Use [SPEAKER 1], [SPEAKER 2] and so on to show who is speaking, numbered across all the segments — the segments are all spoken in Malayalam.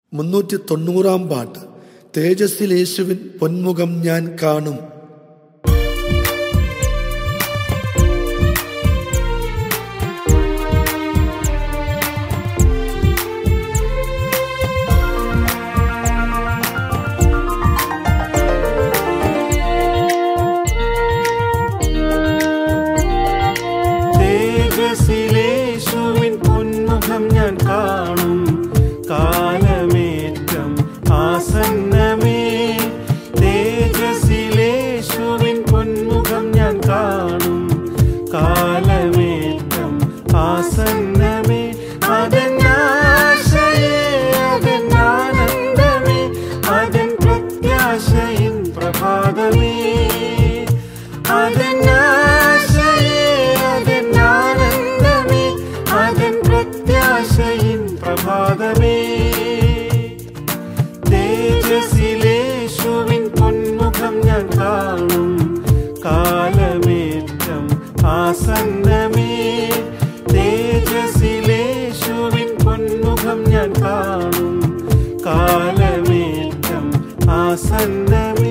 [SPEAKER 1] മുന്നൂറ്റി തൊണ്ണൂറാം പാട്ട് തേജസ്സിൽ യേശുവിൻ പൊന്മുഖം ഞാൻ കാണും
[SPEAKER 2] തേജസ്സിലേശുവിൻ പൊന്മുഖം ഞാൻ കാണും കാലമേറ്റം ആസന്നമേ തേജസ്സിലേശുവിൻ പൊന്മുഖം ഞാൻ കാണും കാലമേറ്റം ആസന്നമേ അതെന്നാശയേ അതെന്നാനന്ദമേ അതെൻ പ്രത്യാശയിൻ പ്രഭാതമേ അതെന്നാശയേ അതെന്നാനന്ദമേ അതെൻ പ്രത്യാശയിൻ പ്രഭാതമേ തേജസ്സിലേശുവിൻ പൊന്മുഖം ഞാൻ കാണും കാലമേറ്റം ആസന്നമേ തേജസ്സിലേശുവിൻ പൊന്മുഖം ഞാൻ കാണും കാലമേറ്റം ആസന്നമേ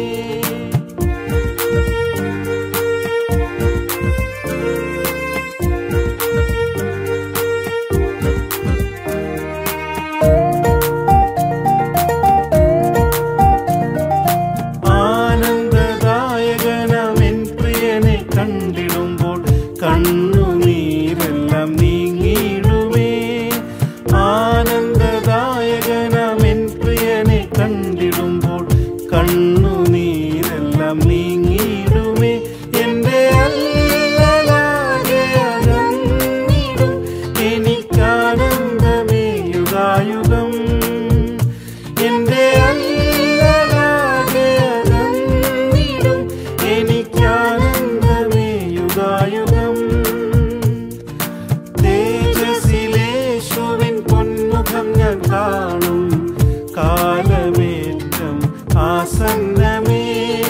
[SPEAKER 2] ആനന്ദദായകനമെൻ പ്രിയനെ കണ്ടിടുമ്പോൾ കണ്ണുനീരെല്ലാം നീങ്ങിയിടുമേ ആനന്ദദായകനമെൻ പ്രിയനെ കണ്ടിടുമ്പോൾ കണ്ണുനീരെല്ലാം നീങ്ങിയിടുമേ എൻ്റെ അല്ലലാകെ അകന്നിടും എനിക്കാനന്ദമേ യുഗായുഗം എന്റെ അല്ലലാകെ അകന്നിടും എനിക്കാനന്ദമേ യുഗായുഗം തേജസ്സിലേശുവിൻ പൊന്മുഖം ഞാൻ കാണും കാലമേറ്റം ആസന്നമേ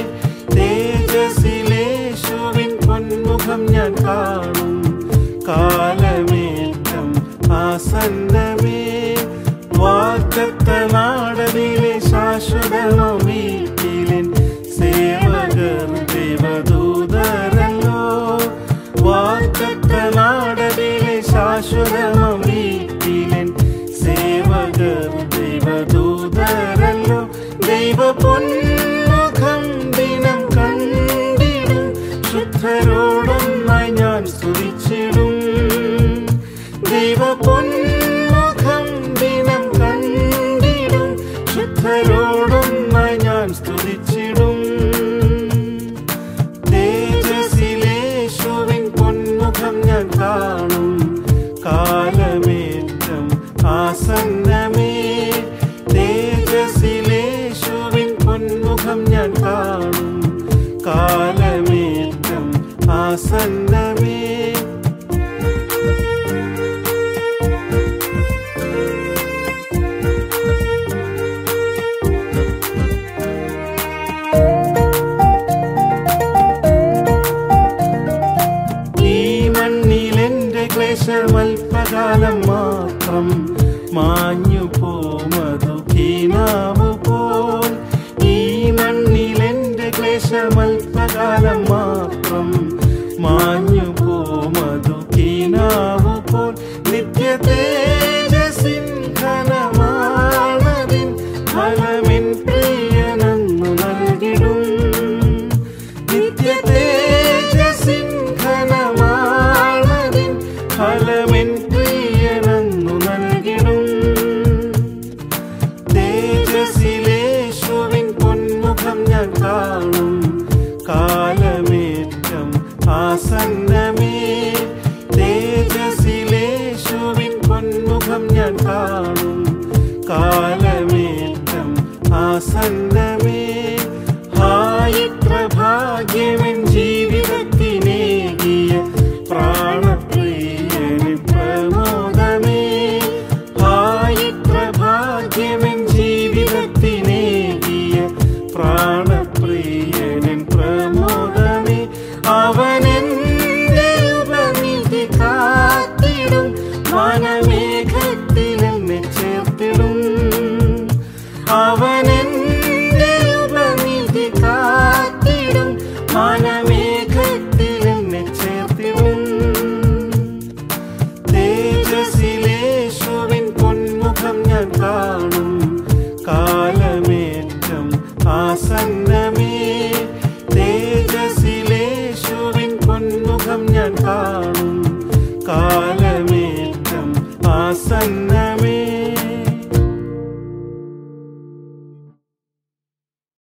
[SPEAKER 2] തേജസ്സിലേശുവിൻ പൊന്മുഖം ഞാൻ കാണും കാലമേറ്റം ആസന്നമേ വാക്കത്ത നാടതിലെ ശാശ്വതമോ വീട്ടിലിൻ സേവകർ ദേവദൂതരല്ലോ വാക്കത്ത നാടതിലെ ശാശ്വതമോ വീട്ടിലിൻ സേവകർ ദേവദൂതരല്ലോ ദൈവ പൊന്മുഖം ദിനം കണ്ടിടും ശുദ്ധരോടൊന്നായി ഞാൻ സ്തുതിച്ചിടും ദൈവ പൊന്മുഖം ദിനം കണ്ടിടും ശുദ്ധരോടൊന്നായി ഞാൻ സ്തുതിച്ചിടും തേജസ്സിലേശുവിൻ പൊന്മുഖം ഞാൻ കാണും കാലമേറ്റം ആസന്നമേ തേജസ്സിലേശുവിൻ പൊന്മുഖം ഞാൻ കാണും കാലമേറ്റം ആസന്നമേ ഈ മണ്ണിൽ എന്റെ ക്ലേശമൽപകാലം മാത്രം മാഞ്ഞു പോമതു കീനാവു പോൽ ഈ മണ്ണിൽ എന്റെ ക്ലേശമൽപകാലം മാത്രം മാഞ്ഞു പോമതു കീനാവു പോൽ നിത്യ തേജസിൻ ഘനമാണതിൻ ഫലമിൻ പ്രിയനെന്നു നൽകിടും നിത്യ തേജസിൻ ഘനമാണതിൻ ഫലമിൻ പ്രിയനെന്നു നൽകിടും തേജസ്സിലേശുവിൻ പൊന്മുഖം ഞാൻ കാണും കാലമേറ്റം ആസന്നമേ തേജസ്സിലേശുവിൻ പൊന്മുഖം ഞാൻ കാണും കാലമേറ്റം ആസന്ന